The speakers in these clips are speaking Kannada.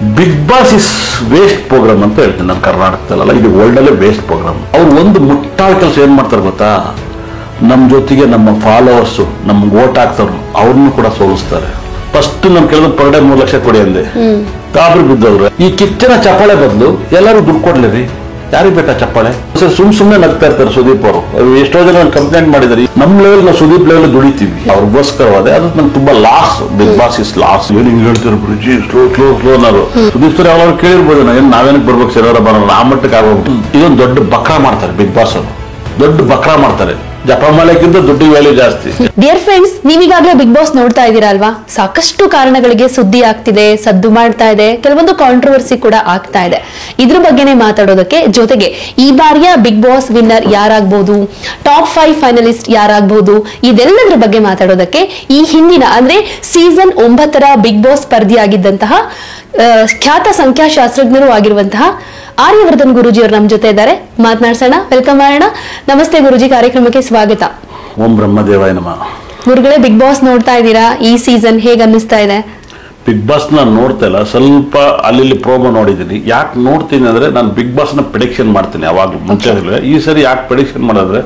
Big boss is waste program ಅಂತ ಹೇಳ್ತೀನಿ ನಾನು ಕರ್ನಾಟಕದಲ್ಲ ಇದು ವರ್ಲ್ಡಲ್ಲೇ ವೇಸ್ಟ್ ಪ್ರೋಗ್ರಾಮ್ ಅವ್ರು ಒಂದು ಮುಟ್ಟಾಳ ಕೆಲಸ ಏನ್ ಮಾಡ್ತಾರೆ ಗೊತ್ತಾ ನಮ್ಮ ಜೊತೆಗೆ ನಮ್ಮ ಫಾಲೋವರ್ಸು ನಮ್ಗೆ ಓಟ್ ಹಾಕ್ತವ್ರು ಅವ್ರನ್ನು ಕೂಡ ಸೋಲಿಸ್ತಾರೆ ಫಸ್ಟ್ ನಮ್ ಕೇಳಿದ್ರು ಪರ್ ಡೇ ಮೂರು ಲಕ್ಷ ಕೊಡಿ ಅಂದೆ ಗಾಬರಿ ಬಿದ್ದವ್ರು ಈ ಕಿಚ್ಚನ ಚಪ್ಪಾಳೆ ಬದಲು ಎಲ್ಲರೂ ದುಡ್ಡು ಕೊಡ್ಲಿ ರೀ ಯಾರಿಗೆ ಬೇಕಾ ಚಪ್ಪಾಳೆ ಸರ್ ಸುಮ್ ಸುಮ್ಮನೆ ನಗ್ತಾ ಇರ್ತಾರೆ ಸುದೀಪ್ ಅವರು ಅವ್ರು ಎಷ್ಟೋ ಜನ ಕಂಪ್ಲೇಂಟ್ ಮಾಡಿದಾರೆ ನಮ್ಮ ಲೆವೆಲ್ ನಾವು ಸುದೀಪ್ ಲೆವೆಲ್ ದುಡಿತೀವಿ ಅವ್ರಿಗೋಸ್ಕರವಾದೆ ಅದು ನಂಗೆ ತುಂಬಾ loss big boss is loss ಏನ್ ಹಿಂಗ್ ಹೇಳ್ತಾರೆ ಗುರುಜಿ ಸ್ಲೋ ಸ್ಲೋ ಸ್ಲೋ ಅನ್ನೋರು ಸುದೀಪ್ ಸರ್ ಅವ್ರು ಕೇಳಿರ್ಬೋದು ಏನ್ ನಾವೇನಕ್ಕೆ ಬರ್ಬೇಕು ಸರ್ ಅವರ ಬರೋಣ ಆ ಮಟ್ಟಕ್ಕೆ ಆಗೋಗ್ಬಿಟ್ಟು ಇದೊಂದು ದೊಡ್ಡ ಬಕ್ರ ಮಾಡ್ತಾರೆ ಬಿಗ್ ಬಾಸ್ ಅವರು ದೊಡ್ಡ ಬಕ್ರ ಮಾಡ್ತಾರೆ ಜಪಮಾಲೆಕ್ಕಿಂತ ದುಡ್ಡಿಗೆ ವ್ಯಾಲ್ಯೂ ಜಾಸ್ತಿ ಡಿಯರ್ ಫ್ರೆಂಡ್ಸ್ ನೀವೀಗಾಗಲೇ ಬಿಗ್ ಬಾಸ್ ನೋಡ್ತಾ ಇದ್ದೀರಾ ಅಲ್ವಾ ಸಾಕಷ್ಟು ಕಾರಣಗಳಿಗೆ ಸುದ್ದಿ ಆಗ್ತಿದೆ ಸದ್ದು ಮಾಡ್ತಾ ಇದೆ ಕೆಲವೊಂದು ಕಾಂಟ್ರವರ್ಸಿ ಕೂಡ ಆಗ್ತಾ ಇದೆ ಇದ್ರ ಬಗ್ಗೆನೇ ಮಾತಾಡೋದಕ್ಕೆ ಜೊತೆಗೆ ಈ ಬಾರಿಯ ಬಿಗ್ ಬಾಸ್ ವಿನ್ನರ್ ಯಾರಾಗ್ಬೋದು ಟಾಪ್ ಫೈವ್ ಫೈನಲಿಸ್ಟ್ ಯಾರಾಗ್ಬೋದು ಇದೆಲ್ಲದರ ಬಗ್ಗೆ ಮಾತಾಡೋದಕ್ಕೆ ಈ ಹಿಂದಿನ ಅಂದ್ರೆ ಸೀಸನ್ ಒಂಬತ್ತರ ಬಿಗ್ ಬಾಸ್ ಸ್ಪರ್ಧಿಯಾಗಿದ್ದಂತಹ ಆ, ಖ್ಯಾತ ಸಂಖ್ಯಾಶಾಸ್ತ್ರಜ್ಞರು ಆಗಿರುವಂತಹ ಆರ್ಯವರ್ಧನ್ ಗುರುಜಿ ಅವರು ನಮ್ಮ ಜೊತೆ ಇದ್ದಾರೆ ಮಾತನಾಡ್ಸೋಣ ವೆಲ್ಕಮ್ ಮಾಡೋಣ ನಮಸ್ತೆ ಗುರುಜಿ ಕಾರ್ಯಕ್ರಮಕ್ಕೆ ಸ್ವಾಗತ ಓಂ ಬ್ರಹ್ಮದೇವಾಯ ನಮಃ ಗುರುಗಳೇ ಬಿಗ್ ಬಾಸ್ ನೋಡ್ತಾ ಇದ್ದೀರಾ ಈ ಸೀಸನ್ ಹೇಗ್ ಅನ್ನಿಸ್ತಾ ಇದೆ ಬಿಗ್ ಬಾಸ್ ನಾನು ನೋಡ್ತಾ ಇಲ್ಲ ಸ್ವಲ್ಪ ಅಲ್ಲಿ ಪ್ರೋಮೋ ನೋಡಿದ್ದೀನಿ ಯಾಕೆ ನೋಡ್ತೀನಿ ಅಂದ್ರೆ ನಾನು ಬಿಗ್ ಬಾಸ್ ನ ಪ್ರಿಡಿಕ್ಷನ್ ಮಾಡ್ತೀನಿ ಅವಾಗ ಮುಂಚೆ ಈ ಸರಿ ಯಾಕೆ ಪ್ರಿಡಿಕ್ಷನ್ ಮಾಡಿದ್ರೆ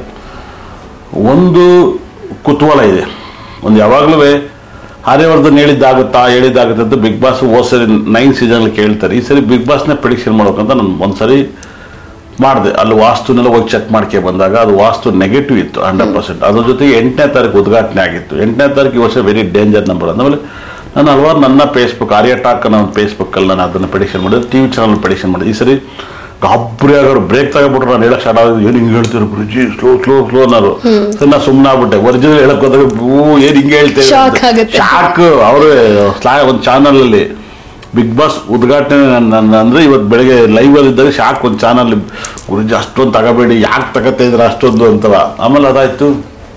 ಒಂದು ಕುತೂಹಲ ಇದೆ ಒಂದು ಯಾವಾಗಲೂ ಆರ್ಯವರ್ಧನ್ ಹೇಳಿದ್ದಾಗುತ್ತಾ ಹೇಳಿದ್ದಾಗುತ್ತೆ ಅಂತ ಬಿಗ್ ಬಾಸ್ ಹೋದ ಸರಿ ನೈನ್ ಸೀಸನ್ ಕೇಳ್ತಾರೆ ಈ ಸರಿ ಬಿಗ್ ಬಾಸ್ನ ಪ್ರಿಡಿಕ್ಷನ್ ಮಾಡ್ಬೇಕಂತ ನಾನು ಒಂದ್ಸರಿ ಮಾಡಿದೆ ಅಲ್ಲಿ ವಾಸ್ತುನೆಲ್ಲ ಹೋಗಿ ಚೆಕ್ ಮಾಡ್ಕೆ ಬಂದಾಗ ಅದು ವಾಸ್ತು ನೆಗೆಟಿವ್ ಇತ್ತು ಹಂಡ್ರೆಡ್ ಪರ್ಸೆಂಟ್ ಅದ್ರ ಜೊತೆಗೆ ಎಂಟನೇ ತಾರೀಕು ಉದ್ಘಾಟನೆ ಆಗಿತ್ತು ಎಂಟನೇ ತಾರೀಕು ಈ ವರ್ಷ ವೆರಿ ಡೇಂಜರ್ ನಂಬರ್ ಆಮೇಲೆ ನಾನು ಹಲವಾರು ನನ್ನ ಫೇಸ್ಬುಕ್ ಆರ್ಯ ಟಾಕ್ ನನ್ನ ಫೇಸ್ಬುಕ್ಕಲ್ಲಿ ನಾನು ಅದನ್ನು ಪ್ರಿಡಿಕ್ಷನ್ ಮಾಡಿದೆ ಟಿ ವಿ ಚಾನಲ್ ಪ್ರಿಡಿಕ್ಷನ್ ಮಾಡಿದೆ ಈ ಸರಿ ಗಾಬರಿ ಆಗೋರು ಬ್ರೇಕ್ ತಗೊಬಿಟ್ರು ನಾನು ಹೇಳಕ್ ಸ್ಟಾರ್ಟ್ ಆಗೋದು ಏನು ಹಿಂಗೆ ಹೇಳ್ತೀರು ಗುರುಜಿ ಸ್ಲೋ ಸ್ಲೋ ಸ್ಲೋ ಅನ್ನೋರು ಸರಿ ನಾನು ಸುಮ್ಮನೆ ಆಗ್ಬಿಟ್ಟೆ ಒರಿಜಿನಲ್ ಹೇಳಕ್ ಹೋದಾಗ ಓ ಏನು ಹಿಂಗೆ ಹೇಳ್ತೇವೆ Shock ಆಗುತ್ತೆ. ಶಾಕ್ ಅವರು ಸ್ಲಾ ಒಂದು ಚಾನಲ್ ಅಲ್ಲಿ ಬಿಗ್ ಬಾಸ್ ಉದ್ಘಾಟನೆ ನನ್- ನನ್- ಅಂದ್ರೆ ಇವತ್ತು ಬೆಳಗ್ಗೆ ಲೈವ್ ಅಲ್ಲಿ ಇದ್ದಾಗ ಶಾಕ್ ಒಂದು ಚಾನಲ್ ಗುರುಜಿ ಅಷ್ಟೊಂದು ತಗೋಬೇಡಿ ಯಾಕೆ ತಗತಾ ಇದ್ರ ಅಷ್ಟೊಂದು ಅಂತವ ಆಮೇಲೆ ಅದಾಯ್ತು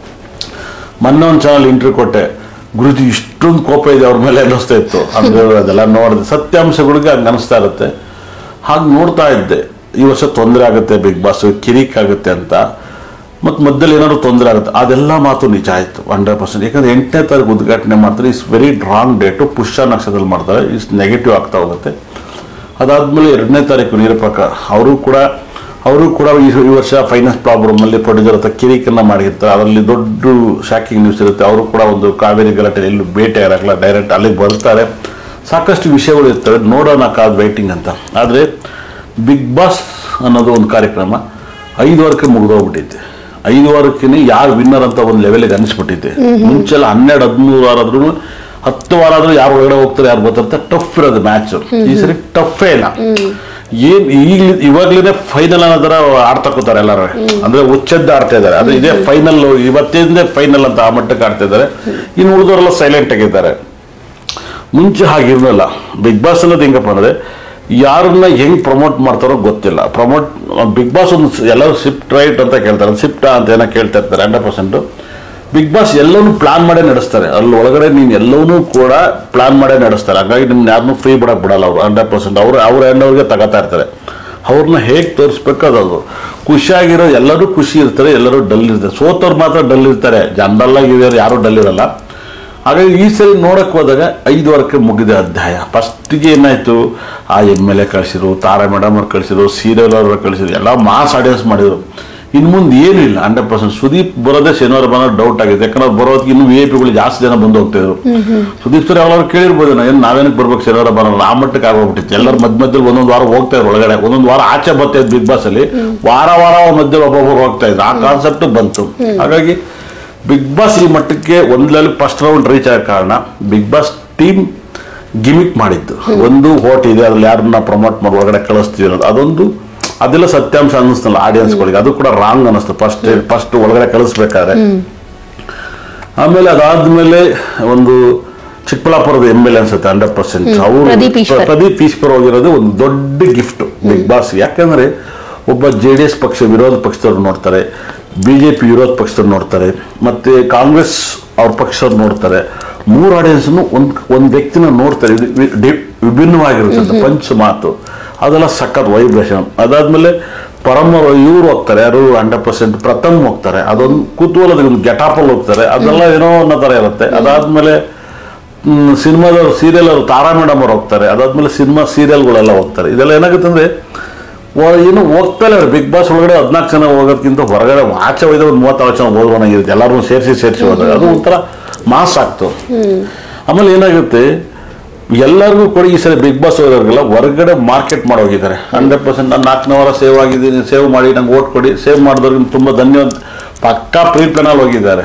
ಮೊನ್ನೆ ಒಂದು ಚಾನಲ್ ಇಂಟರ್ವ್ಯೂ ಕೊಟ್ಟೆ ಗುರುಜಿ ಇಷ್ಟೊಂದು ಕೋಪ ಇದೆ ಅವ್ರ ಮೇಲೆ ಅನ್ನಿಸ್ತಾ ಇತ್ತು ಅಂದ್ರೆ ಅದೆಲ್ಲ ನೋಡಿದೆ ಸತ್ಯಾಂಶಗಳಿಗೆ ಹಂಗೆ ಅನಿಸ್ತಾ ಇರುತ್ತೆ ಹಾಗೆ ನೋಡ್ತಾ ಇದ್ದೆ ಈ ವರ್ಷ ತೊಂದರೆ ಆಗುತ್ತೆ ಬಿಗ್ ಬಾಸ್ ಕಿರಿಕ್ ಆಗುತ್ತೆ ಅಂತ ಮತ್ತು ಮಧ್ಯದಲ್ಲಿ ಏನಾದ್ರು ತೊಂದರೆ ಆಗುತ್ತೆ ಅದೆಲ್ಲ ಮಾತು ನಿಜ ಆಯಿತು ಹಂಡ್ರೆಡ್ ಪರ್ಸೆಂಟ್ ಯಾಕಂದ್ರೆ ಎಂಟನೇ ತಾರೀಕು ಉದ್ಘಾಟನೆ ಮಾಡ್ತಾರೆ ಇಸ್ ವೆರಿ ರಾಂಗ್ ಡೇಟು ಪುಷ್ಯ ನಕ್ಷತ್ರದಲ್ಲಿ ಮಾಡ್ತಾರೆ ಇಸ್ ನೆಗೆಟಿವ್ ಆಗ್ತಾ ಹೋಗುತ್ತೆ ಅದಾದ್ಮೇಲೆ ಎರಡನೇ ತಾರೀಕು ನಿರೂಪಕ ಅವರು ಕೂಡ ಅವರು ಕೂಡ ಈ ಈ ವರ್ಷ ಫೈನಾನ್ಸ್ ಪ್ರಾಬ್ಲಮ್ ಅಲ್ಲಿ ಪ್ರೊಡ್ಯೂಸರ್ ಹತ್ರ ಕಿರಿಕನ್ನ ಮಾಡಿರ್ತಾರೆ ಅದರಲ್ಲಿ ದೊಡ್ಡ ಶಾಕಿಂಗ್ ನ್ಯೂಸ್ ಇರುತ್ತೆ ಅವರು ಕೂಡ ಒಂದು ಕಾವೇರಿ ಗಲಾಟೆ ಎಲ್ಲೂ ಭೇಟಿ ಆಗಲ್ಲ ಡೈರೆಕ್ಟ್ ಅಲ್ಲಿಗೆ ಬರ್ತಾರೆ ಸಾಕಷ್ಟು ವಿಷಯಗಳು ಇರ್ತವೆ ನೋಡೋಣ ಕಾದ್ ವೈಟಿಂಗ್ ಅಂತ ಆದರೆ ಬಿಗ್ ಬಾಸ್ ಅನ್ನೋದು ಒಂದು ಕಾರ್ಯಕ್ರಮ ಐದು ವಾರಕ್ಕೆ ಮುಗಿದೋಗ್ಬಿಟ್ಟಿದೆ ಐದು ವಾರಕ್ಕೆ ಯಾರು ವಿನ್ನರ್ ಅಂತ ಒಂದು ಲೆವೆಲ್ಗೆ ಅನಿಸ್ಬಿಟ್ಟಿದೆ ಮುಂಚೆಲ್ಲ ಹನ್ನೆರಡು ಹದಿಮೂರು ವಾರ ಆದ್ರೂ ಹತ್ತು ವಾರ ಆದ್ರೂ ಯಾರು ಒಳಗಡೆ ಹೋಗ್ತಾರೆ ಯಾರು ಬರ್ತಾರೆ ಟಫ್ ಇರೋದು ಮ್ಯಾಚ್ ಈ ಸರಿ ಟಫೇ ಇಲ್ಲ ಏನ್ ಈಗ ಇವಾಗ್ಲೇನೆ ಫೈನಲ್ ಅನ್ನೋ ತರ ಆಡ್ತಾ ಕೂತಾರೆ ಎಲ್ಲರೂ ಅಂದ್ರೆ ಉಚ್ಚದ್ದ ಆಡ್ತಾ ಇದ್ದಾರೆ ಅಂದ್ರೆ ಇದೇ ಫೈನಲ್ ಇವತ್ತಿಂದೇ ಫೈನಲ್ ಅಂತ ಆ ಮಟ್ಟಕ್ಕೆ ಆಡ್ತಾ ಇದ್ದಾರೆ ಇನ್ನು ಉಳಿದವರೆಲ್ಲ ಸೈಲೆಂಟ್ ಆಗಿದ್ದಾರೆ ಮುಂಚೆ ಹಾಗಿರ್ಲಿಲ್ಲ ಬಿಗ್ ಬಾಸ್ ಅನ್ನೋದು ಹೆಂಗಪ್ಪ ಅಂದ್ರೆ ಯಾರನ್ನ ಹೆಂಗ್ ಪ್ರಮೋಟ್ ಮಾಡ್ತಾರೋ ಗೊತ್ತಿಲ್ಲ ಪ್ರಮೋಟ್ ಬಿಗ್ ಬಾಸ್ ಒಂದು ಎಲ್ಲರೂ ಸಿಫ್ಟ್ ರೈಟ್ ಅಂತ ಕೇಳ್ತಾರೆ ಸಿಫ್ಟ್ ಅಂತ ಏನೋ ಕೇಳ್ತಾ ಇರ್ತಾರೆ ಹಂಡ್ರೆಡ್ ಪರ್ಸೆಂಟ್ ಬಿಗ್ ಬಾಸ್ ಎಲ್ಲವನ್ನೂ ಪ್ಲಾನ್ ಮಾಡೇ ನಡೆಸ್ತಾರೆ ಅಲ್ಲಿ ಒಳಗಡೆ ನೀನು ಎಲ್ಲವನ್ನೂ ಕೂಡ ಪ್ಲಾನ್ ಮಾಡೇ ನಡೆಸ್ತಾರೆ ಹಾಗಾಗಿ ನಿಮ್ನ ಯಾರನ್ನೂ ಫ್ರೀ ಬಿಡಕ್ ಬಿಡಲ್ಲ ಅವರು ಹಂಡ್ರೆಡ್ ಪರ್ಸೆಂಟ್ ಅವ್ರು ಅವ್ರ ಹೆಣ್ಣವ್ರಿಗೆ ತಗೋತಾ ಇರ್ತಾರೆ ಅವ್ರನ್ನ ಹೇಗೆ ತೋರಿಸ್ಬೇಕು ಅದು ಖುಷಿಯಾಗಿರೋ ಎಲ್ಲರೂ ಖುಷಿ ಇರ್ತಾರೆ ಎಲ್ಲರೂ ಡಲ್ ಇರ್ತಾರೆ ಸೋತವ್ರು ಮಾತ್ರ ಡಲ್ ಇರ್ತಾರೆ ಜನರಲ್ ಆಗಿರೋರು ಯಾರೂ ಡಲ್ ಇರಲ್ಲ ಹಾಗಾಗಿ ಈ ಸರಿ ನೋಡಕ್ ಹೋದಾಗ ಐದು ವಾರಕ್ಕೆ ಮುಗಿದ ಅಧ್ಯಾಯ ಫಸ್ಟಿಗೆ ಏನಾಯ್ತು ಆ ಎಮ್ ಎಲ್ ಎ ಕಳಿಸಿರು ತಾರಾ ಮೇಡಮ್ ಅವ್ರು ಕಳಿಸಿರು ಸೀರಿಯಲ್ ಅವ್ರು ಕಳಿಸಿರು ಎಲ್ಲ ಮಾಸ್ ಆಡಿಯನ್ಸ್ ಮಾಡಿದ್ರು ಇನ್ನು ಮುಂದೆ ಏನೂ ಇಲ್ಲ ಹಂಡ್ರೆಡ್ ಪರ್ಸೆಂಟ್ ಸುದೀಪ್ ಬರೋದೇ ಶನಿವಾರ ಬರೋ ಡೌಟ್ ಆಗಿದೆ ಯಾಕಂದ್ರೆ ಅವ್ರು ಬರೋದಕ್ಕೆ ಇನ್ನು ವಿ ಐ ಪಿಗಳು ಜಾಸ್ತಿ ಜನ ಬಂದು ಹೋಗ್ತಿದ್ರು ಸುದೀಪ್ ಸರ್ ಅವ್ರು ಕೇಳಿರ್ಬೋದು ಏನು ನಾವೇನಕ್ಕೆ ಬರ್ಬೇಕು ಶನಿವಾರ ಬರೋಲ್ಲ ಆ ಮಟ್ಟಕ್ಕೆ ಆಗೋಗ್ಬಿಟ್ಟಿತ್ತು ಎಲ್ಲರೂ ಮಧ್ಯ ಮಧ್ಯದಲ್ಲಿ ಒಂದೊಂದು ವಾರ ಹೋಗ್ತಾ ಇದ್ರು ಒಳಗಡೆ ಒಂದೊಂದು ವಾರ ಆಚೆ ಬರ್ತಾ ಇದ್ರು ಬಿಗ್ ಬಾಸ್ ಅಲ್ಲಿ ವಾರ ವಾರ ಮಧ್ಯೆ ಒಬ್ಬೊಬ್ಬರು ಹೋಗ್ತಾ ಇದ್ರು ಆ ಕಾನ್ಸೆಪ್ಟ್ ಬಂತು ಹಾಗಾಗಿ ಬಿಗ್ ಬಾಸ್ ಈ ಮಟ್ಟಕ್ಕೆ ಒಂದ್ರಲ್ಲಿ ಫಸ್ಟ್ ರೌಂಡ್ ರೀಚ್ ಆಗ ಕಾರಣ ಬಿಗ್ ಬಾಸ್ ಟೀಮ್ ಗಿಮಿಕ್ ಮಾಡಿದ್ದು ಒಂದು ಹೋಟ್ ಇದೆ ಅದ್ರಲ್ಲಿ ಯಾರನ್ನ ಪ್ರಮೋಟ್ ಮಾಡಿ ಒಳಗಡೆ ಕಳಿಸ್ತೀವಿ ಅನ್ನೋದು ಅದೊಂದು ಅದೆಲ್ಲ ಸತ್ಯಾಂಶ ಅನ್ನಿಸ್ತಲ್ಲ ಆಡಿಯನ್ಸ್ಗಳಿಗೆ ಅದು ಕೂಡ ರಾಂಗ್ ಅನ್ನಿಸ್ತು ಫಸ್ಟ್ ಫಸ್ಟ್ ಒಳಗಡೆ ಕಳಿಸ್ಬೇಕಾದ್ರೆ ಆಮೇಲೆ ಅದಾದ್ಮೇಲೆ ಒಂದು ಚಿಕ್ಕಬಳ್ಳಾಪುರದ ಎಮ್ ಎಲ್ ಎ ಅನ್ಸುತ್ತೆ ಹಂಡ್ರೆಡ್ ಪರ್ಸೆಂಟ್ ಅವರು ಪ್ರದೀಪ್ ಈಶ್ವರ್. ಪ್ರದೀಪ್ ಈಶ್ವರ್ ಹೋಗಿರೋದು ಒಂದು ದೊಡ್ಡ ಗಿಫ್ಟ್ ಬಿಗ್ ಬಾಸ್ ಯಾಕಂದ್ರೆ ಒಬ್ಬ ಜೆ ಡಿ ಎಸ್ ಪಕ್ಷ ವಿರೋಧ ಪಕ್ಷದವ್ರು ನೋಡ್ತಾರೆ ಬಿಜೆಪಿ ವಿರೋಧ ಪಕ್ಷದವ್ರು ನೋಡ್ತಾರೆ ಮತ್ತೆ ಕಾಂಗ್ರೆಸ್ ಅವ್ರ ಪಕ್ಷದವ್ರು ನೋಡ್ತಾರೆ ಮೂರು ಆಡಿಯನ್ಸ್ ಒಂದ್ ಒಂದ್ ವ್ಯಕ್ತಿನ ನೋಡ್ತಾರೆ ಇದು ವಿ- ಡಿ- ವಿಭಿನ್ನವಾಗಿರುತ್ತೆ ಪಂಚ ಮಾತು ಅದೆಲ್ಲ ಸಖತ್ ವೈಬ್ರೇಷನ್ ಅದಾದ್ಮೇಲೆ ಪರಮ ಇವ್ರು ಹೋಗ್ತಾರೆ ಯಾರು ಹಂಡ್ರೆಡ್ ಪರ್ಸೆಂಟ್ ಪ್ರಥಮ್ ಹೋಗ್ತಾರೆ ಅದೊಂದು ಕುತೂಹಲದ ಒಂದು ಗೆಟಾಪಲ್ಲಿ ಹೋಗ್ತಾರೆ ಅದೆಲ್ಲ ಏನೋ ಅನ್ನೋ ತರ ಇರುತ್ತೆ ಅದಾದ್ಮೇಲೆ ಸಿನಿಮಾದವ್ರು ಸೀರಿಯಲ್ ಅವರು ತಾರಾ ಮೇಡಮ್ ಅವ್ರು ಹೋಗ್ತಾರೆ ಅದಾದ್ಮೇಲೆ ಸಿನಿಮಾ ಸೀರಿಯಲ್ಗಳೆಲ್ಲ ಹೋಗ್ತಾರೆ ಇದೆಲ್ಲ ಏನಾಗುತ್ತೆ ಅಂದ್ರೆ ಓ- ಏನು ಹೋಗ್ತಾ ಇಲ್ಲ ಬಿಗ್ ಬಾಸ್ ಒಳಗಡೆ ಹದಿನಾಲ್ಕು ಜನ ಹೋಗೋದಕ್ಕಿಂತ ಹೊರಗಡೆ ಆಚೆ ಹೋಯ್ದ ಒಂದು ಮೂವತ್ತಾರು ಜನ ಹೋದ್ವನಾಗಿರುತ್ತೆ ಎಲ್ಲರೂ ಸೇರಿಸಿ ಸೇರಿಸಿ ಹೋದಾಗ ಅದು ಒಂಥರ ಮಾಸ್ ಆಗ್ತು ಆಮೇಲೆ ಏನಾಗುತ್ತೆ ಎಲ್ಲರಿಗೂ ಕೂಡ ಈ ಸರಿ ಬಿಗ್ ಬಾಸ್ ಹೋಗೋರಿಗೆಲ್ಲ ಹೊರಗಡೆ ಮಾರ್ಕೆಟ್ ಮಾಡೋಗಿದ್ದಾರೆ ಹಂಡ್ರೆಡ್ ಪರ್ಸೆಂಟ್ ನಾನು ನಾಲ್ಕನೇ ವಾರ ಸೇವ್ ಆಗಿದ್ದೀನಿ ಸೇವ್ ಮಾಡಿ ನಂಗೆ ಓಟ್ ಕೊಡಿ ಸೇವ್ ಮಾಡಿದವ್ರಿಗೆ ತುಂಬ ಧನ್ಯವಾದ ಪಕ್ಕಾ ಪ್ರೀ ಪ್ಲಾನಲ್ಲಿ ಹೋಗಿದ್ದಾರೆ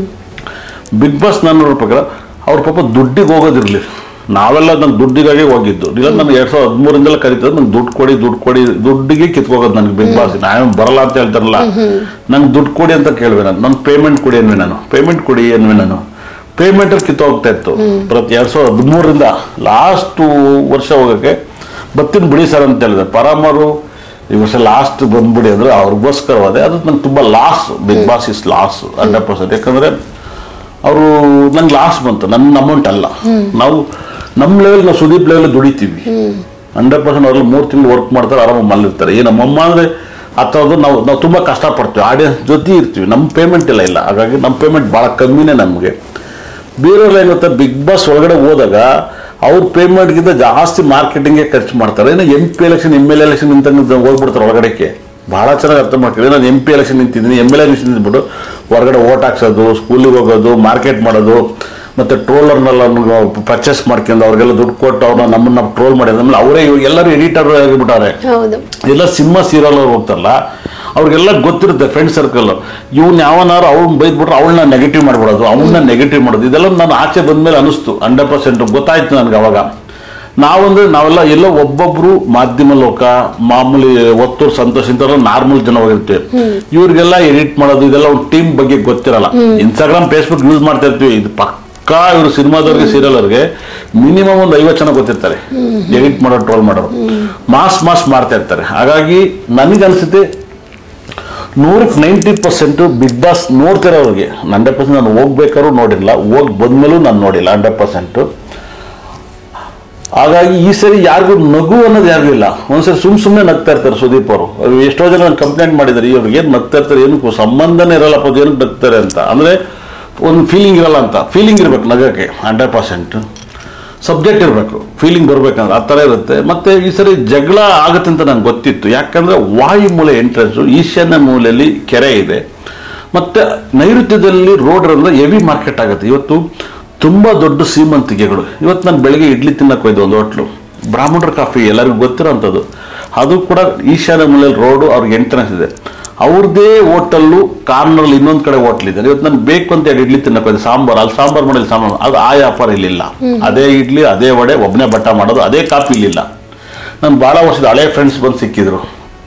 ಬಿಗ್ ಬಾಸ್ ನಾನು ನೋಡೋ ಪ್ರಕಾರ ಅವ್ರ ಪಾಪ ದುಡ್ಡಿಗೆ ಹೋಗೋದಿರಲಿ ನಾವೆಲ್ಲ ನಂಗೆ ದುಡ್ಡಿಗಾಗಿ ಹೋಗಿದ್ದು ಇಲ್ಲ ನನಗೆ ಎರಡ್ ಸಾವಿರದ ಹದಿಮೂರಿಂದಲೇ ಕರೀತದೆ ನಂಗೆ ದುಡ್ಡು ಕೊಡಿ ದುಡ್ಡು ಕೊಡಿ ದುಡ್ಡಿಗೆ ಕಿತ್ಕೋಗೋದು ನನಗೆ ಬಿಗ್ ಬಾಸ್ ನಾನು ಬರಲ್ಲ ಅಂತ ಹೇಳ್ತಾರಲ್ಲ ನಂಗೆ ದುಡ್ಡು ಕೊಡಿ ಅಂತ ಕೇಳುವೆ ನಾನು ನನ್ನ ಪೇಮೆಂಟ್ ಕೊಡಿ ಅನ್ವಿ ನಾನು ಪೇಮೆಂಟ್ ಕೊಡಿ ಅನ್ವಿ ನಾನು ಪೇಮೆಂಟ್ ಅಲ್ಲಿ ಕಿತ್ತೋಗ್ತಾ ಇತ್ತು ಪ್ರತಿ ಎರಡ್ ಸಾವಿರದ ಹದಿಮೂರರಿಂದ ಲಾಸ್ಟ್ ವರ್ಷ ಹೋಗೋಕ್ಕೆ ಬತ್ತಿನ ಬಿಡಿ ಸರ್ ಅಂತ ಹೇಳಿದೆ ಪರಾಮರು ಈ ವರ್ಷ ಲಾಸ್ಟ್ ಬಂದ್ಬಿಡಿ ಅಂದ್ರೆ ಅವ್ರಿಗೋಸ್ಕರ ಹೋದೆ ಅದು ನಂಗೆ ತುಂಬಾ loss big boss is loss hundred percent ಯಾಕಂದ್ರೆ ಅವರು ನಂಗೆ ಲಾಸ್ ಬಂತು ನನ್ನ ಅಮೌಂಟ್ ಅಲ್ಲ ನಾವು ನಮ್ಮ ಲೆವೆಲ್ ನಾವು ಸುದೀಪ್ ಲೆವೆಲ್ ದುಡಿತೀವಿ ಹಂಡ್ರೆಡ್ ಪರ್ಸೆಂಟ್ ಅವ್ರಲ್ಲಿ ಮೂರು ತಿಂಗಳು ವರ್ಕ್ ಮಾಡ್ತಾರೆ ಆರಾಮಾಗಿ ಮಲ್ಲಿರ್ತಾರೆ ಈ ನಮ್ಮಮ್ಮ ಅಂದ್ರೆ ಹತ್ತೋದು ನಾವು ನಾವು ತುಂಬಾ ಕಷ್ಟಪಡ್ತೀವಿ ಆಡಿಯನ್ಸ್ ಜೊತೆ ಇರ್ತೀವಿ ನಮ್ಮ ಪೇಮೆಂಟ್ ಇಲ್ಲ ಇಲ್ಲ ಹಾಗಾಗಿ ನಮ್ಮ ಪೇಮೆಂಟ್ ಭಾಳ ಕಮ್ಮಿನೇ ನಮಗೆ ಬೇರೆಯವ್ರು ಏನ್ ಗೊತ್ತಾ ಬಿಗ್ ಬಾಸ್ ಒಳಗಡೆ ಹೋದಾಗ ಅವ್ರ ಪೇಮೆಂಟ್ಗಿಂತ ಜಾಸ್ತಿ ಮಾರ್ಕೆಟಿಂಗ್ಗೆ ಖರ್ಚು ಮಾಡ್ತಾರೆ ಇನ್ನು M P election M L election ನಿಂತ ಹೋಗ್ಬಿಡ್ತಾರೆ ಒಳಗಡೆಗೆ ಬಹಳ ಚೆನ್ನಾಗಿ ಅರ್ಥ ಮಾಡ್ಕೊಳ್ಳಿ ನಾನು ಎಂ ಪಿ ಎಲೆಕ್ಷನ್ ನಿಂತಿದ್ದೀನಿ ಎಮ್ ಎಲ್ ಎಲೆಕ್ಷನ್ ನಿಂತ್ಬಿಟ್ಟು ಹೊರಗಡೆ ಓಟ್ ಹಾಕ್ಸೋದು ಸ್ಕೂಲಿಗೆ ಹೋಗೋದು ಮಾರ್ಕೆಟ್ ಮಾಡೋದು ಮತ್ತೆ ಟ್ರೋಲರ್ನೆಲ್ಲ ಪರ್ಚೇಸ್ ಮಾಡ್ಕೊಂಡು ಅವ್ರಿಗೆಲ್ಲ ದುಡ್ಡು ಕೊಟ್ಟು ಅವ್ರನ್ನ ನಮ್ಮನ್ನ ಟ್ರೋಲ್ ಮಾಡಿದ ಆಮೇಲೆ ಅವರೇ ಎಲ್ಲರೂ ಎಡಿಟರ್ ಆಗಿಬಿಟ್ಟಾರೆ ಹೌದು ಎಲ್ಲ ಸಿನಿಮಾ ಸೀರಿಯಲ್ ಅವ್ರು ಹೋಗ್ತಾರಲ್ಲ ಅವ್ರಿಗೆಲ್ಲ ಗೊತ್ತಿರುತ್ತೆ ಫ್ರೆಂಡ್ ಸರ್ಕಲ್ ಇವ್ನ ಯಾವನಾರು ಅವ್ನ ಬೈದ್ಬಿಟ್ರೆ ಅವಳನ್ನ ನೆಗೆಟಿವ್ ಮಾಡ್ಬಿಡೋದು ಅವನ್ನ ನೆಗೆಟಿವ್ ಮಾಡೋದು ಇದೆಲ್ಲ ನಾನು ಆಚೆ ಬಂದ್ಮೇಲೆ ಅನಿಸ್ತು ಹಂಡ್ರೆಡ್ ಪರ್ಸೆಂಟ್ ಗೊತ್ತಾಯ್ತು ನನಗೆ ಅವಾಗ ನಾವಂದ್ರೆ ನಾವೆಲ್ಲ ಎಲ್ಲೋ ಒಬ್ಬೊಬ್ರು ಮಾಧ್ಯಮ ಲೋಕ ಮಾಮೂಲಿ ಒತ್ತೂರು ಸಂತೋಷ್ ಇಂಥವ್ರು ನಾರ್ಮಲ್ ಜನ ಹೋಗಿರ್ತೀವಿ ಇವ್ರಿಗೆಲ್ಲ ಎಡಿಟ್ ಮಾಡೋದು ಇದೆಲ್ಲ ಒಂದು ಟೀಮ್ ಬಗ್ಗೆ ಗೊತ್ತಿರಲ್ಲ ಇನ್ಸ್ಟಾಗ್ರಾಮ್ ಫೇಸ್ಬುಕ್ ಯೂಸ್ ಮಾಡ್ತಾ ಇರ್ತೀವಿ ಇದು ಪಕ್ಕಾ ಇವರು ಸಿನಿಮಾದವ್ರಿಗೆ ಸೀರಿಯಲ್ ಅವ್ರಿಗೆ ಮಿನಿಮಮ್ ಒಂದು ಐವತ್ತು ಜನ ಗೊತ್ತಿರ್ತಾರೆ ಎಡಿಟ್ ಮಾಡೋರು ಟ್ರೋಲ್ ಮಾಡೋರು ಮಾಸ್ ಮಾಸ್ ಮಾಡ್ತಾ ಇರ್ತಾರೆ ಹಾಗಾಗಿ ನನಗನ್ಸುತ್ತೆ ನೂರಕ್ಕೆ ನೈಂಟಿ ಪರ್ಸೆಂಟ್ ಬಿಗ್ ಬಾಸ್ ನೋಡ್ತಿರೋರಿಗೆ ಹಂಡ್ರೆಡ್ ಪರ್ಸೆಂಟ್ ನಾನು ಹೋಗ್ಬೇಕಾದ್ರೂ ನೋಡಿಲ್ಲ ಹೋಗಿ ಬಂದ್ಮೇಲೂ ನಾನು ನೋಡಿಲ್ಲ ಹಂಡ್ರೆಡ್ ಪರ್ಸೆಂಟ್ ಹಾಗಾಗಿ ಈ ಸರಿ ಯಾರಿಗೂ ನಗು ಅನ್ನೋದು ಯಾರಿಗೂ ಇಲ್ಲ ಒಂದ್ಸರಿ ಸುಮ್ ಸುಮ್ಮನೆ ನಗ್ತಾ ಇರ್ತಾರೆ ಸುದೀಪ್ ಅವರು ಅವ್ರು ಎಷ್ಟೋ ಜನ ಕಂಪ್ಲೇಂಟ್ ಮಾಡಿದ್ದಾರೆ ಇವ್ರಿಗೆ ಏನು ನಗ್ತಾ ಇರ್ತಾರೆ ಏನಕ್ಕೂ ಸಂಬಂಧನೇ ಇರಲ್ಲಪ್ಪ ಅದು ಏನಕ್ಕೆ ನಗ್ತಾರೆ ಅಂತ ಅಂದ್ರೆ ಒಂದು ಫೀಲಿಂಗ್ ಇರಲ್ಲ ಅಂತ ಫೀಲಿಂಗ್ ಇರ್ಬೇಕು ನಗಕ್ಕೆ ಹಂಡ್ರೆಡ್ ಪರ್ಸೆಂಟ್ ಸಬ್ಜೆಕ್ಟ್ ಇರಬೇಕು ಫೀಲಿಂಗ್ ಬರ್ಬೇಕಂದ್ರೆ ಆ ಥರ ಇರುತ್ತೆ ಮತ್ತೆ ಈ ಸರಿ ಜಗಳ ಆಗುತ್ತೆ ಅಂತ ನಂಗೆ ಗೊತ್ತಿತ್ತು ಯಾಕಂದ್ರೆ ವಾಯು ಮೂಲೆ ಎಂಟ್ರೆನ್ಸು ಈಶಾನ್ಯ ಮೂಲೆಯಲ್ಲಿ ಕೆರೆ ಇದೆ ಮತ್ತೆ ನೈಋತ್ಯದಲ್ಲಿ ರೋಡ್ ಅಂದ್ರೆ ಹೆವಿ ಮಾರ್ಕೆಟ್ ಆಗುತ್ತೆ ಇವತ್ತು ತುಂಬಾ ದೊಡ್ಡ ಸೀಮಂತಿಗೆಗಳು ಇವತ್ತು ನಾನು ಬೆಳಿಗ್ಗೆ ಇಡ್ಲಿ ತಿನ್ನಕ್ಕೆ ಹೋಯ್ದು ಒಂದು ಹೋಟ್ಲು ಬ್ರಾಹ್ಮಣರ ಕಾಫಿ ಎಲ್ಲರಿಗೂ ಗೊತ್ತಿರೋಂಥದ್ದು ಅದು ಕೂಡ ಈಶಾನ್ಯ ಮೂಲೆಯಲ್ಲಿ ರೋಡು ಅವ್ರಿಗೆ ಎಂಟ್ರೆನ್ಸ್ ಇದೆ ಅವ್ರದ್ದೇ ಹೋಟೆಲ್ಲು ಕಾರ್ನರ್ಲಿ ಇನ್ನೊಂದು ಕಡೆ ಹೋಟ್ಲ್ ಇದೆ ಇವತ್ತು ನಾನು ಬೇಕು ಅಂತ ಹೇಳಿ ಇಡ್ಲಿ ತಿನ್ನಕ್ಕೆ ಹೋಯ್ತು ಸಾಂಬಾರ್ ಅಲ್ಲಿ ಸಾಂಬಾರ್ ಮಾಡಿಲ್ಲ ಸಾಂಬಾರ್ ಅದು ಆ ವ್ಯಾಪಾರ ಇಲ್ಲಿಲ್ಲ ಅದೇ ಇಡ್ಲಿ ಅದೇ ವಡೆ ಒಬ್ಬನೇ ಬಟ್ಟ ಮಾಡೋದು ಅದೇ ಕಾಫಿ ಇಲ್ಲಿಲ್ಲ ನಾನು ಬಹಳ ವರ್ಷದ ಹಳೆ ಫ್ರೆಂಡ್ಸ್ ಬಂದು ಸಿಕ್ಕಿದ್ರು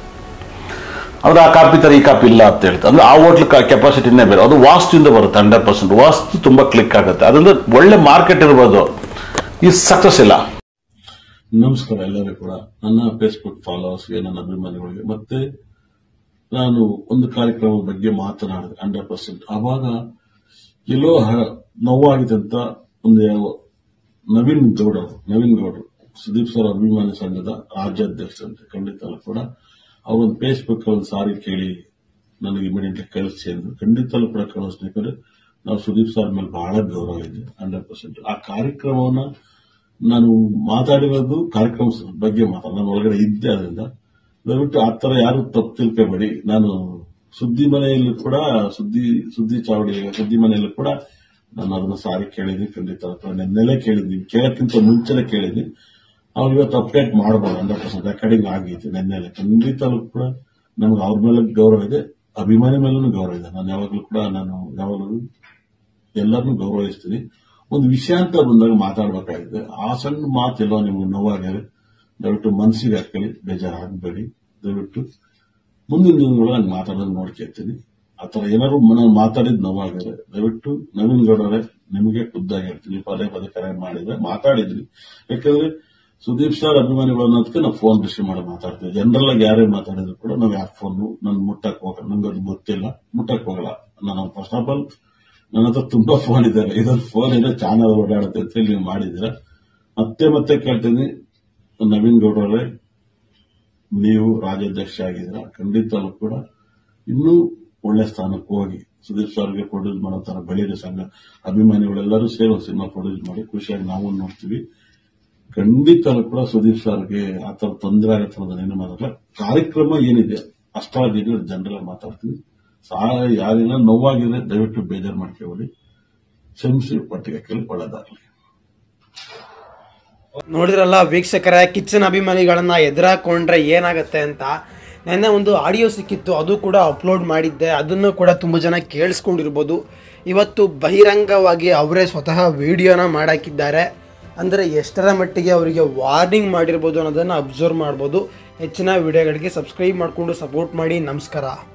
ಅವ್ರು ಆ ಕಾಪಿ ತರ ಈ ಕಾಪಿ ಇಲ್ಲ ಅಂತ ಹೇಳ್ತಾರೆ ಅಂದ್ರೆ ಆ ಹೋಟ್ಲ್ ಕೆಪಾಸಿಟಿನೇ ಬೇರೆ ಅದು ವಾಸ್ತುವಿಂದ ಬರುತ್ತೆ ಹಂಡ್ರೆಡ್ ಪರ್ಸೆಂಟ್ ವಾಸ್ತು ತುಂಬಾ ಕ್ಲಿಕ್ ಆಗುತ್ತೆ ಅದರಿಂದ ಒಳ್ಳೆ ಮಾರ್ಕೆಟ್ ಇರ್ಬೋದು ಈ ಸಕ್ಸಸ್ ಇಲ್ಲ ನಮಸ್ಕಾರ ಎಲ್ಲರಿಗೂ ಕೂಡ ನನ್ನ ಫೇಸ್ಬುಕ್ ಫಾಲೋವರ್ಸ್ಗೆ ನನ್ನ ಅಭಿಮಾನಿಗಳಿಗೆ ಮತ್ತೆ ನಾನು ಒಂದು ಕಾರ್ಯಕ್ರಮದ ಬಗ್ಗೆ ಮಾತನಾಡಿದೆ ಹಂಡ್ರೆಡ್ ಪರ್ಸೆಂಟ್ ಆವಾಗ ಎಲ್ಲೋ ಹ- ನೋವಾಗಿದೆ ಅಂತ ಒಂದು ಯಾವ- ನವೀನ್ ಗೌಡರು ನವೀನ್ ಗೌಡರು ಸುದೀಪ್ ಸರ್ ಅಭಿಮಾನಿ ಸಂಘದ ರಾಜ್ಯಾಧ್ಯಕ್ಷರಂತೆ ಖಂಡಿತ ಕೂಡ ಅವರೊಂದು ಫೇಸ್ಬುಕ್ ಒಂದು ಸಾರಿ ಕೇಳಿ ನನಗೆ ಇಮಿಡಿಯೇಟ್ಲಿ ಕಳಿಸಿ ಅಂದ್ರು ಖಂಡಿತಲ್ಲೂ ಕೂಡ ಕಳಿಸ್ತೀನಿ ಯಾಕಂದ್ರೆ ನಾವು ಸುದೀಪ್ ಸರ್ ಮೇಲೆ ಬಹಳ ಗೌರವ ಇದೆ ಹಂಡ್ರೆಡ್ ಪರ್ಸೆಂಟ್ ಆ ಕಾರ್ಯಕ್ರಮವನ್ನ ನಾನು ಮಾತಾಡಿರೋದು ಕಾರ್ಯಕ್ರಮ ಬಗ್ಗೆ ಮಾತಾಡ ನಾನು ಒಳಗಡೆ ಇದ್ದೆ ಅದರಿಂದ ದಯವಿಟ್ಟು ಆ ತರ ಯಾರು ತಪ್ಪು ತಿಳ್ಕೋಬೇಡಿ ನಾನು ಸುದ್ದಿ ಮನೆಯಲ್ಲೂ ಕೂಡ ಸುದ್ದಿ ಸುದ್ದಿ ಚಾವಡಿ ಸುದ್ದಿ ಮನೆಯಲ್ಲೂ ಕೂಡ ನಾನು ಅದನ್ನ ಸಾರಿ ಕೇಳಿದ್ವಿ ಖಂಡಿತ ಅಥವಾ ನೆನ್ನೆಲೆ ಕೇಳಿದ್ವಿ ಕೇಳಕ್ಕಿಂತ ಮುಂಚೆನೆ ಕೇಳಿದ್ವಿ ಅವ್ರು ಇವತ್ತು ಅಪ್ಡೇಟ್ ಮಾಡಬಹುದು ಹಂಡ್ರೆಡ್ ಪರ್ಸೆಂಟ್ ರೆಕಾರ್ಡಿಂಗ್ ಆಗಿತ್ತು ನೆನ್ನೆಲೆ ಖಂಡಿತಲೂ ಕೂಡ ನಮ್ಗೆ ಅವ್ರ ಮೇಲೆ ಗೌರವ ಇದೆ ಅಭಿಮಾನಿ ಮೇಲೂ ಗೌರವ ಇದೆ ನಾನು ಯಾವಾಗಲೂ ಕೂಡ ನಾನು ಯಾವಾಗಲೂ ಎಲ್ಲರನ್ನೂ ಗೌರವಿಸ್ತೀನಿ ಒಂದು ವಿಷಯ ಅಂತ ಬಂದಾಗ ಮಾತಾಡ್ಬೇಕಾಗಿದೆ ಆ ಸಣ್ಣ ಮಾತೆಲ್ಲೋ ನಿಮ್ಗೆ ನೋವಾಗಿದೆ ದಯವಿಟ್ಟು ಮನಸ್ಸಿಗೆ ಹಾಕೊಳ್ಳಿ ಬೇಜಾರಾಗಬೇಡಿ ದಯವಿಟ್ಟು ಮುಂದಿನ ದಿನಗಳು ನಾನು ಮಾತಾಡೋದು ನೋಡ್ಕೊಳ್ತೀನಿ ಆ ತರ ಏನಾದ್ರು ನಾನು ಮಾತಾಡಿದ್ ನೋವಾಗಿದೆ ದಯವಿಟ್ಟು ನವೀನ್ ಗೌಡರೇ ನಿಮಗೆ ಖುದ್ದಾಗಿ ಹೇಳ್ತೀನಿ ಪದೇ ಪದೇ ಕರೆ ಮಾಡಿದ್ರೆ ಮಾತಾಡಿದ್ರಿ ಯಾಕಂದ್ರೆ ಸುದೀಪ್ ಸರ್ ಅಭಿಮಾನಿಗಳು ಅನ್ನೋದಕ್ಕೆ ನಾವು ಫೋನ್ ರಿಸೀವ್ ಮಾಡಿ ಮಾತಾಡ್ತೀವಿ ಜನರಲ್ ಆಗಿ ಯಾರೇ ಮಾತಾಡಿದ್ರು ಕೂಡ ನಾವು ಯಾಕೆ ಫೋನ್ ನನ್ ಮುಟ್ಟಕ್ ಹೋಗಲ್ಲ ನಂಗೆ ಅದು ಗೊತ್ತಿಲ್ಲ ಮುಟ್ಟಕ್ ಹೋಗಲ್ಲ ನಾನು ಫಸ್ಟ್ ಆಫ್ ಆಲ್ ನನ್ನ ಹತ್ರ ತುಂಬಾ ಫೋನ್ ಇದ್ದಾರೆ ಇದೊಂದು ಫೋನ್ ಇದೆ ಚಾನಲ್ ಓಡಾಡುತ್ತೆ ಅಂತ ಹೇಳಿ ನೀವು ಮಾಡಿದ್ದೀರಾ ಮತ್ತೆ ಮತ್ತೆ ಕೇಳ್ತೀನಿ ನವೀನ್ ಗೌಡ್ರವರೇ ನೀವು ರಾಜ್ಯಾಧ್ಯಕ್ಷ ಆಗಿದ್ದೀರಾ ಖಂಡಿತವೂ ಕೂಡ ಇನ್ನೂ ಒಳ್ಳೆ ಸ್ಥಾನಕ್ಕೆ ಹೋಗಿ ಸುದೀಪ್ ಸರ್ಗೆ ಪ್ರೊಡ್ಯೂಸ್ ಮಾಡೋ ತರ ಬೆಳೀರಿ ಸಂಘ ಅಭಿಮಾನಿಗಳೆಲ್ಲರೂ ಸೇರಿ ಒಂದು ಸಿನಿಮಾ ಪ್ರೊಡ್ಯೂಸ್ ಮಾಡಿ ಖುಷಿಯಾಗಿ ನಾವು ನೋಡ್ತೀವಿ ಖಂಡಿತ ಕೂಡ ಸುದೀಪ್ ಸರ್ಗೆ ಆ ಥರ ತೊಂದರೆ ಆಗತ್ತೆ ಅನ್ನೋದನ್ನ ಏನು ಮಾತಾಡಲ್ಲ ಕಾರ್ಯಕ್ರಮ ಏನಿದೆ ಅಷ್ಟಾಗಿದೆ ಜನರಲ್ಲ ಮಾತಾಡ್ತೀವಿ ಸಾ ಯಾರಿಲ್ಲ ನೋವಾಗಿದೆ ದಯವಿಟ್ಟು ಬೇಜಾರು ಮಾಡ್ಕೊಳ್ಳಿ ಕ್ಷಮಿಸಿ ಪಟ್ಟಿಗೆ ಕೇಳ್ಕೊಳ್ಳೋದಾಗಲಿ ನೋಡಿದ್ರಲ್ಲ ವೀಕ್ಷಕರ ಕಿಚನ್ ಅಭಿಮಾನಿಗಳನ್ನ ಎದುರಾಕೊಂಡ್ರೆ ಏನಾಗುತ್ತೆ ಅಂತ ನೆನ್ನೆ ಒಂದು ಆಡಿಯೋ ಸಿಕ್ಕಿತ್ತು ಅದು ಕೂಡ ಅಪ್ಲೋಡ್ ಮಾಡಿದ್ದೆ ಅದನ್ನು ಕೂಡ ತುಂಬ ಜನ ಕೇಳಿಸ್ಕೊಂಡಿರ್ಬೋದು ಇವತ್ತು ಬಹಿರಂಗವಾಗಿ ಅವರೇ ಸ್ವತಃ ವಿಡಿಯೋನ ಮಾಡಾಕಿದ್ದಾರೆ ಅಂದರೆ ಎಷ್ಟರ ಮಟ್ಟಿಗೆ ಅವರಿಗೆ ವಾರ್ನಿಂಗ್ ಮಾಡಿರ್ಬೋದು ಅನ್ನೋದನ್ನು ಅಬ್ಸರ್ವ್ ಮಾಡ್ಬೋದು ಹೆಚ್ಚಿನ ವಿಡಿಯೋಗಳಿಗೆ ಸಬ್ಸ್ಕ್ರೈಬ್ ಮಾಡಿಕೊಂಡು ಸಪೋರ್ಟ್ ಮಾಡಿ ನಮಸ್ಕಾರ